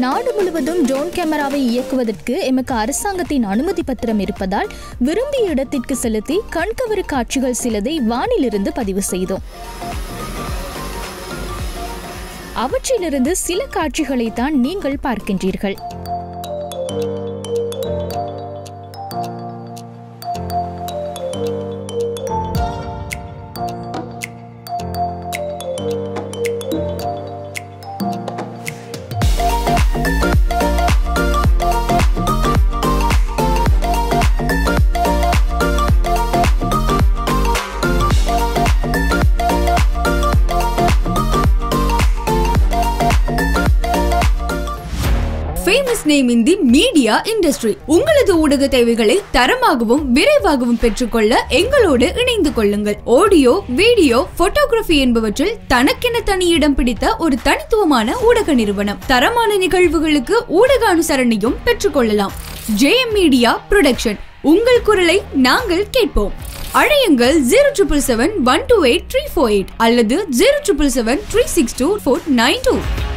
நாடு முழுவதும் ட்ரோன் கேமராவை இயக்குவதற்கு எமக்கு அரசாங்கத்தின் அனுமதி பத்திரம் இருப்பதால் விரும்பிய இடத்திற்கு செலுத்தி கண்கவரு காட்சிகள் சிலதை வானிலிருந்து பதிவு செய்தோம் அவற்றிலிருந்து சில காட்சிகளை தான் நீங்கள் பார்க்கின்றீர்கள் famous name in the media industry உங்களது ஊடக தேவைகளை தரமாகவும் விரைவாகவும் பெற்றுக்கொள்ள எங்களோடு இணைந்து கொள்ளுங்கள் ஆடியோ வீடியோ போட்டோகிராஃபி என்பவற்றில் தனக்கென தனி இடம் பிடித்த ஒரு தனித்துவமான ஊடக நிறுவனம் தரமான நிகழ்வுகளுக்கு ஊடக அனுசரணையும் பெற்றுக்கொள்ளலாம் ஜேஎம் மீடியா ப்ரொடக்ஷன் உங்கள் குரலை நாங்கள் கேட்போம் அழையுங்கள் zero triple seven one two eight three four eight அல்லது zero triple seven three six two four nine two